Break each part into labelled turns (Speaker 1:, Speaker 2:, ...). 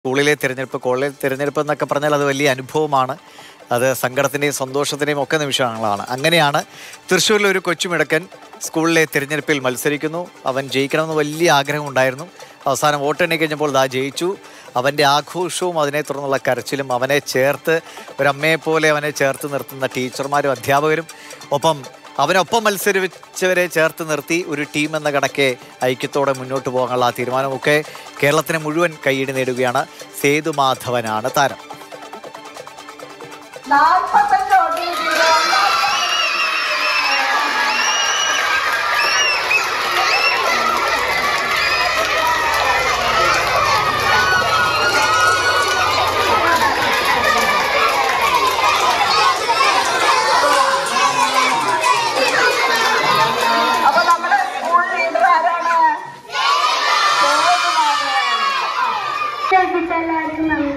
Speaker 1: സ്കൂളിലെ തിരഞ്ഞെടുപ്പ് കോളേജ് തിരഞ്ഞെടുപ്പ് എന്നൊക്കെ പറഞ്ഞാൽ അത് വലിയ അനുഭവമാണ് അത് സങ്കടത്തിൻ്റെയും സന്തോഷത്തിൻ്റെയും ഒക്കെ നിമിഷങ്ങളാണ് അങ്ങനെയാണ് തൃശ്ശൂരിലെ ഒരു കൊച്ചുമിടക്കൻ സ്കൂളിലെ തിരഞ്ഞെടുപ്പിൽ മത്സരിക്കുന്നു അവൻ ജയിക്കണമെന്ന് വലിയ ആഗ്രഹം ഉണ്ടായിരുന്നു അവസാനം വോട്ടെണ്ണി കഴിഞ്ഞപ്പോൾ ദാ ജയിച്ചു അവൻ്റെ ആഘോഷവും അതിനെ തുടർന്നുള്ള കരച്ചിലും അവനെ ചേർത്ത് ഒരമ്മയെ പോലെ അവനെ ചേർത്ത് നിർത്തുന്ന ടീച്ചർമാരും അധ്യാപകരും ഒപ്പം അവനൊപ്പം മത്സരിച്ചവരെ ചേർത്ത് നിർത്തി ഒരു ടീം എന്ന കണക്കെ ഐക്യത്തോടെ മുന്നോട്ട് പോകാനുള്ള ആ തീരുമാനമൊക്കെ കേരളത്തിന് മുഴുവൻ കൈയ്യടി നേടുകയാണ് സേതുമാധവനാണ് താരം
Speaker 2: നാൽപ്പത്തഞ്ച് വോട്ട് കിട്ടിയിട്ടുണ്ട് അപ്പൊ നമ്മുടെ സ്കൂൾ ലീഡർ ആരാണ്
Speaker 3: കേൾപ്പിച്ചെല്ലാവർക്കും നന്ദി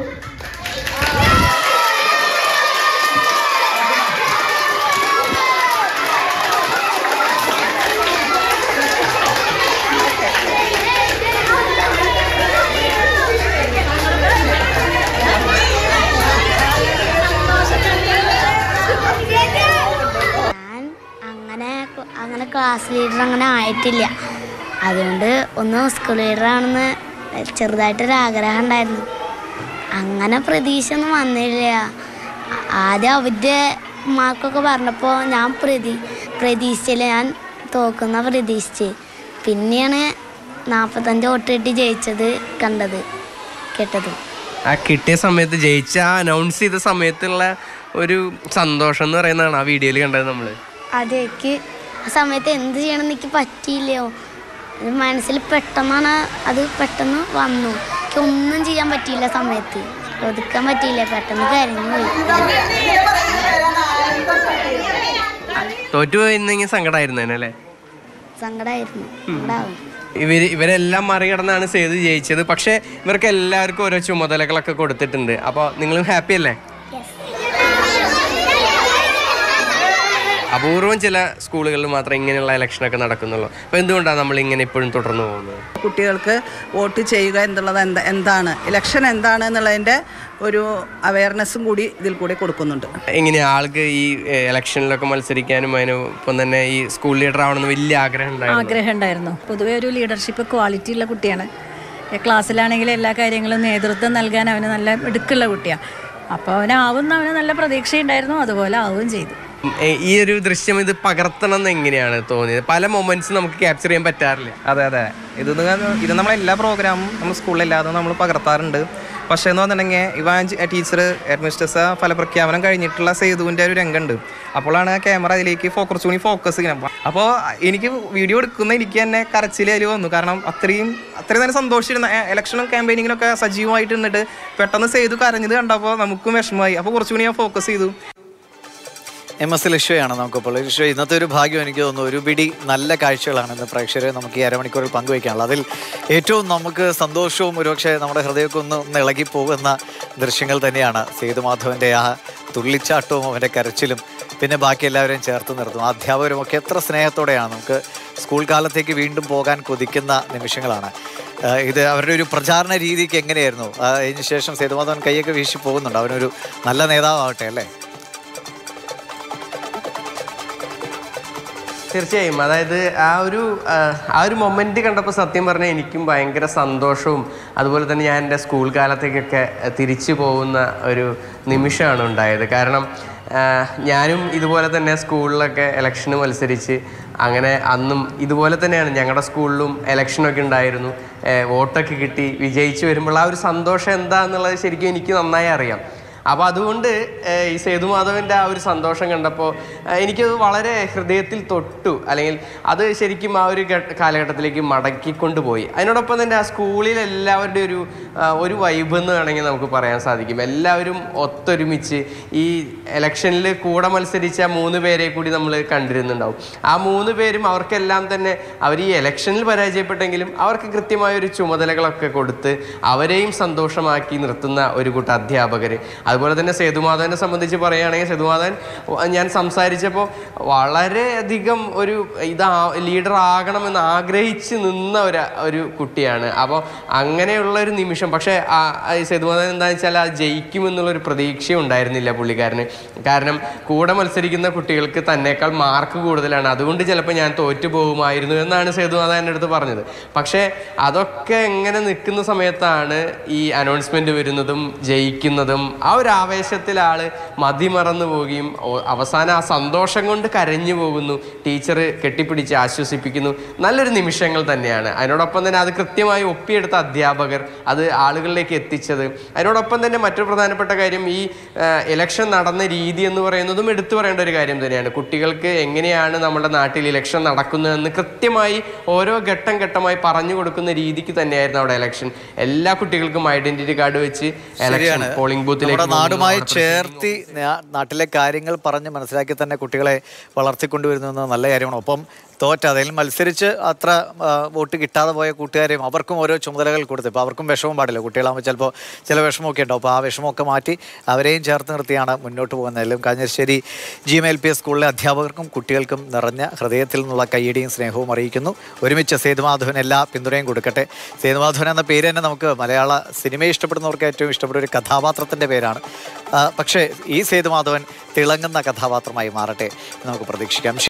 Speaker 3: ഞാൻ അങ്ങനെ അങ്ങനെ ക്ലാസ് ലീഡർ അങ്ങനെ ആയിട്ടില്ല അതുകൊണ്ട് ഒന്ന് സ്കൂൾ ലീഡറാണെന്ന് ചെറുതായിട്ടൊരു ആഗ്രഹം ഉണ്ടായിരുന്നു അങ്ങനെ പ്രതീക്ഷ ഒന്നും വന്നില്ല ആദ്യം അവരുടെ മാർക്കൊക്കെ പറഞ്ഞപ്പോൾ ഞാൻ പ്രതി പ്രതീക്ഷിച്ചില്ല ഞാൻ തോക്കുന്ന പ്രതീക്ഷിച്ച് പിന്നെയാണ് നാൽപ്പത്തഞ്ച് വോട്ട് കിട്ടി ജയിച്ചത് കണ്ടത് കേട്ടത്
Speaker 4: ആ കിട്ടിയ സമയത്ത് ജയിച്ച ആ അനൗൺസ് ചെയ്ത സമയത്തുള്ള ഒരു സന്തോഷം എന്ന് പറയുന്നതാണ് ആ വീഡിയോയിൽ കണ്ടത് നമ്മൾ
Speaker 3: അതെനിക്ക് ആ സമയത്ത് എന്ത് ചെയ്യണം എനിക്ക് പറ്റിയില്ലയോ അത് മനസ്സിൽ പെട്ടെന്നാണ് അത് പെട്ടെന്ന് വന്നു എനിക്ക് ഒന്നും ചെയ്യാൻ പറ്റിയില്ല ആ സമയത്ത് ഒതുക്കാൻ പറ്റിയില്ല പെട്ടെന്ന് കരഞ്ഞു പോയി
Speaker 4: തോറ്റു പോയിരുന്നെങ്കിൽ സങ്കടമായിരുന്നു അല്ലേ
Speaker 3: സങ്കടമായിരുന്നു സങ്കടാവും
Speaker 4: ഇവര് ഇവരെല്ലാം മറികടന്നാണ് സേതു ജയിച്ചത് പക്ഷേ ഇവർക്ക് എല്ലാവർക്കും ഓരോ ചുമതലകളൊക്കെ കൊടുത്തിട്ടുണ്ട് അപ്പോൾ നിങ്ങളും ഹാപ്പി അല്ലേ അപൂർവം ചില സ്കൂളുകളിൽ മാത്രമേ ഇങ്ങനെയുള്ള ഇലക്ഷനൊക്കെ നടക്കുന്നുള്ളൂ അപ്പോൾ എന്തുകൊണ്ടാണ് നമ്മൾ ഇങ്ങനെ ഇപ്പോഴും തുടർന്നു പോകുന്നത്
Speaker 5: കുട്ടികൾക്ക് വോട്ട് ചെയ്യുക എന്നുള്ളത് എന്താ എന്താണ് ഇലക്ഷൻ എന്താണ് എന്നുള്ളതിൻ്റെ ഒരു അവയർനെസ്സും കൂടി ഇതിൽ കൂടി കൊടുക്കുന്നുണ്ട്
Speaker 4: എങ്ങനെയാ ആൾക്ക് ഈ ഇലക്ഷനിലൊക്കെ മത്സരിക്കാനും അതിനൊപ്പം തന്നെ ഈ സ്കൂൾ ലീഡർ ആവണമെന്ന് വലിയ ആഗ്രഹം ഉണ്ടായിരുന്നു
Speaker 6: ആഗ്രഹം ഉണ്ടായിരുന്നു പൊതുവെ ഒരു ലീഡർഷിപ്പ് ക്വാളിറ്റി ഉള്ള കുട്ടിയാണ് ഏ, ക്ലാസ്സിലാണെങ്കിൽ എല്ലാ കാര്യങ്ങളും നേതൃത്വം നൽകാൻ അവന് നല്ല മിടുക്കുള്ള കുട്ടിയാണ് അപ്പോൾ അവനാവുന്ന അവന് നല്ല പ്രതീക്ഷയുണ്ടായിരുന്നു അതുപോലെ ആവുകയും ചെയ്തു
Speaker 4: ഏ, ഈ ഒരു ദൃശ്യം ഇത് പകർത്തണം എന്ന് എങ്ങനെയാണ് തോന്നിയത് പല മൊമെന്റ്സ് നമുക്ക് ക്യാപ്ചർ ചെയ്യാൻ പറ്റാറില്ല
Speaker 7: അതെ അതെ ഇത് ന- ഇത് നമ്മൾ എല്ലാ പ്രോഗ്രാമും നമ്മൾ സ്കൂളിലെല്ലാതെ നമ്മൾ പകർത്താറുണ്ട് പക്ഷേ എന്ന് പറഞ്ഞിട്ടുണ്ടെങ്കിൽ ഇവാൻ ടീച്ചർ ഹെഡ്മിസ്റ്റേഴ്സ് ഫലപ്രഖ്യാപനം കഴിഞ്ഞിട്ടുള്ള സേതുവിൻ്റെ ഒരു രംഗമുണ്ട് അപ്പോഴാണ് ക്യാമറ അതിലേക്ക് ഫോക്കസ് കൂടി ഫോക്കസ് ചെയ്യണം അപ്പോൾ എനിക്ക് വീഡിയോ എടുക്കുന്ന എനിക്ക് തന്നെ കരച്ചിൽ അതിൽ വന്നു കാരണം അത്രയും അത്രയും തന്നെ സന്തോഷിച്ചിരുന്ന ഇലക്ഷനും ക്യാമ്പയിനിങ്ങിനൊക്കെ സജീവമായിട്ട് നിന്നിട്ട് പെട്ടെന്ന് സേതു കരഞ്ഞത് കണ്ടപ്പോൾ നമുക്കും വിഷമമായി അപ്പോൾ കുറച്ചുകൂടി ഞാൻ ഫോക്കസ് ചെയ്തു
Speaker 1: എം എസ് ലക്ഷ്യയാണ് നമുക്കിപ്പോൾ ലക്ഷ്യ ഇന്നത്തെ ഒരു ഭാഗ്യം എനിക്ക് തോന്നുന്നു ഒരു പിടി നല്ല കാഴ്ചകളാണ് ഇന്ന് പ്രേക്ഷകരെ നമുക്ക് ഈ അരമണിക്കൂറിൽ പങ്കുവയ്ക്കാനുള്ളത് അതിൽ ഏറ്റവും നമുക്ക് സന്തോഷവും ഒരുപക്ഷെ നമ്മുടെ ഹൃദയമൊക്കെ ഒന്ന് ഒന്ന് ഇളകി പോകുന്ന ദൃശ്യങ്ങൾ തന്നെയാണ് സേതുമാധവൻ്റെ ആ തുള്ളിച്ചാട്ടവും അവൻ്റെ കരച്ചിലും പിന്നെ ബാക്കി എല്ലാവരെയും ചേർത്ത് നിർത്തും അധ്യാപകരും ഒക്കെ എത്ര സ്നേഹത്തോടെയാണ് നമുക്ക് സ്കൂൾ കാലത്തേക്ക് വീണ്ടും പോകാൻ കൊതിക്കുന്ന നിമിഷങ്ങളാണ് ആ, ഇത് അവരുടെ ഒരു പ്രചാരണ രീതിക്ക് എങ്ങനെയായിരുന്നു ആ, അതിന് ശേഷം സേതുമാധവൻ കൈയൊക്കെ വീശി പോകുന്നുണ്ട് അവനൊരു നല്ല നേതാവാകട്ടെ അല്ലേ
Speaker 4: തീർച്ചയായും അതായത് ആ ഒരു ആ, ആ ഒരു മൊമെന്റ് കണ്ടപ്പോൾ സത്യം പറഞ്ഞാൽ എനിക്കും ഭയങ്കര സന്തോഷവും അതുപോലെ തന്നെ ഞാൻ എൻ്റെ സ്കൂൾ കാലത്തേക്കൊക്കെ തിരിച്ചു പോകുന്ന ഒരു നിമിഷമാണ് ഉണ്ടായത് കാരണം ആ, ഞാനും ഇതുപോലെ തന്നെ സ്കൂളിലൊക്കെ ഇലക്ഷന് മത്സരിച്ച് അങ്ങനെ അന്നും ഇതുപോലെ തന്നെയാണ് ഞങ്ങളുടെ സ്കൂളിലും ഇലക്ഷനൊക്കെ ഉണ്ടായിരുന്നു ഏ, വോട്ടൊക്കെ കിട്ടി വിജയിച്ചു വരുമ്പോൾ ആ ഒരു സന്തോഷം എന്താണെന്നുള്ളത് ശരിക്കും എനിക്ക് നന്നായി അറിയാം അപ്പോൾ അതുകൊണ്ട് ഏഹ്, ഈ സേതുമാധവൻ്റെ ആ ഒരു സന്തോഷം കണ്ടപ്പോൾ ഏഹ്, എനിക്കത് വളരെ ഹൃദയത്തിൽ തൊട്ടു അല്ലെങ്കിൽ അത് ശരിക്കും ആ ഒരു ഘട്ട- കാലഘട്ടത്തിലേക്ക് മടക്കിക്കൊണ്ടുപോയി അതിനോടൊപ്പം തന്നെ ആ സ്കൂളിൽ എല്ലാവരുടെയും ഒരു ആ, ഒരു വൈബ് എന്ന് വേണമെങ്കിൽ നമുക്ക് പറയാൻ സാധിക്കും എല്ലാവരും ഒത്തൊരുമിച്ച് ഈ ഇലക്ഷനിൽ കൂടെ മത്സരിച്ച മൂന്ന് പേരെ കൂടി നമ്മൾ കണ്ടിരുന്നുണ്ടാവും ആ മൂന്ന് പേരും അവർക്കെല്ലാം തന്നെ അവർ ഈ ഇലക്ഷനിൽ പരാജയപ്പെട്ടെങ്കിലും അവർക്ക് കൃത്യമായ ഒരു ചുമതലകളൊക്കെ കൊടുത്ത് അവരെയും സന്തോഷമാക്കി നിർത്തുന്ന ഒരു കൂട്ടം അധ്യാപകർ അതുപോലെ തന്നെ സേതുമാധവനെ സംബന്ധിച്ച് പറയുകയാണെങ്കിൽ സേതുമാധവൻ ഞാൻ സംസാരിച്ചപ്പോൾ വളരെയധികം ഒരു ഇതാ ലീഡർ ആകണമെന്ന് ആഗ്രഹിച്ച് നിന്ന ഒരു ഒരു കുട്ടിയാണ് അപ്പോൾ അങ്ങനെയുള്ള ഒരു നിമിഷം പക്ഷേ ആ ആ ഈ സേതുമാധവൻ എന്താണെന്ന് വെച്ചാൽ ആ ജയിക്കുമെന്നുള്ളൊരു പ്രതീക്ഷ ഉണ്ടായിരുന്നില്ല പുള്ളിക്കാരന് കാരണം കൂടെ മത്സരിക്കുന്ന കുട്ടികൾക്ക് തന്നേക്കാൾ മാർക്ക് കൂടുതലാണ് അതുകൊണ്ട് ചിലപ്പോൾ ഞാൻ തോറ്റു പോകുമായിരുന്നു എന്നാണ് സേതുമാധവൻ എൻ്റെ അടുത്ത് പറഞ്ഞത് പക്ഷേ അതൊക്കെ എങ്ങനെ നിൽക്കുന്ന സമയത്താണ് ഈ അനൗൺസ്മെന്റ് വരുന്നതും ജയിക്കുന്നതും ആ ഒരു ആവേശത്തിൽ ആള് മതിമറന്നു പോവുകയും ഓ- അവസാനം ആ സന്തോഷം കൊണ്ട് കരഞ്ഞു പോകുന്നു ടീച്ചർ കെട്ടിപ്പിടിച്ച് ആശ്വസിപ്പിക്കുന്നു നല്ലൊരു നിമിഷങ്ങൾ തന്നെയാണ് അതിനോടൊപ്പം തന്നെ അത് കൃത്യമായി ഒപ്പിയെടുത്ത അധ്യാപകർ അത് ആളുകളിലേക്ക് എത്തിച്ചത് അതിനോടൊപ്പം തന്നെ മറ്റൊരു പ്രധാനപ്പെട്ട കാര്യം ഈ ഇലക്ഷൻ നടന്ന രീതി എന്ന് പറയുന്നതും എടുത്തു പറയേണ്ട ഒരു കാര്യം തന്നെയാണ് കുട്ടികൾക്ക് എങ്ങനെയാണ് നമ്മുടെ നാട്ടിൽ ഇലക്ഷൻ നടക്കുന്നതെന്ന് കൃത്യമായി ഓരോ ഘട്ടം ഘട്ടമായി പറഞ്ഞു കൊടുക്കുന്ന രീതിക്ക് തന്നെയായിരുന്നു അവിടെ ഇലക്ഷൻ എല്ലാ കുട്ടികൾക്കും ഐഡന്റിറ്റി കാർഡ് വെച്ച് ഇലക്ഷൻ
Speaker 1: ശരിയാണ്
Speaker 4: പോളിംഗ് ബൂത്തിലേക്ക്
Speaker 1: നമ്മുടെ നാടുമായി
Speaker 4: പോകുന്നു.
Speaker 1: ചേർത്തി നാ- നാട്ടിലെ കാര്യങ്ങൾ പറഞ്ഞ് മനസ്സിലാക്കി തന്നെ കുട്ടികളെ വളർത്തിക്കൊണ്ടുവരുന്നു എന്നത് നല്ല കാര്യമാണ് ഒപ്പം തോറ്റ അതിൽ മത്സരിച്ച് അത്ര ആ, വോട്ട് കിട്ടാതെ പോയ കൂട്ടുകാരെയും അവർക്കും ഓരോ ചുമതലകൾ കൊടുത്തു ഇപ്പോൾ അവർക്കും വിഷമം പാടില്ല കുട്ടികളാകുമ്പോൾ ചിലപ്പോൾ ചില വിഷമമൊക്കെ ഉണ്ടാവും അപ്പോൾ ആ വിഷമമൊക്കെ മാറ്റി അവരെയും ചേർത്ത് നിർത്തിയാണ് മുന്നോട്ട് പോകുന്നതിലും Kanjassery G M L P S സ്കൂളിലെ അധ്യാപകർക്കും കുട്ടികൾക്കും നിറഞ്ഞ ഹൃദയത്തിൽ നിന്നുള്ള കയ്യടിയും സ്നേഹവും അറിയിക്കുന്നു ഒരുമിച്ച് സേതുമാധവൻ എല്ലാ പിന്തുണയും കൊടുക്കട്ടെ സേതുമാധവൻ എന്ന പേര് തന്നെ നമുക്ക് മലയാള സിനിമയെ ഇഷ്ടപ്പെടുന്നവർക്ക് ഏറ്റവും ഇഷ്ടപ്പെട്ട ഒരു കഥാപാത്രത്തിൻ്റെ പേരാണ് ആ, പക്ഷേ ഈ സേതുമാധവൻ തിളങ്ങുന്ന കഥാപാത്രമായി മാറട്ടെ എന്ന് നമുക്ക് പ്രതീക്ഷിക്കാം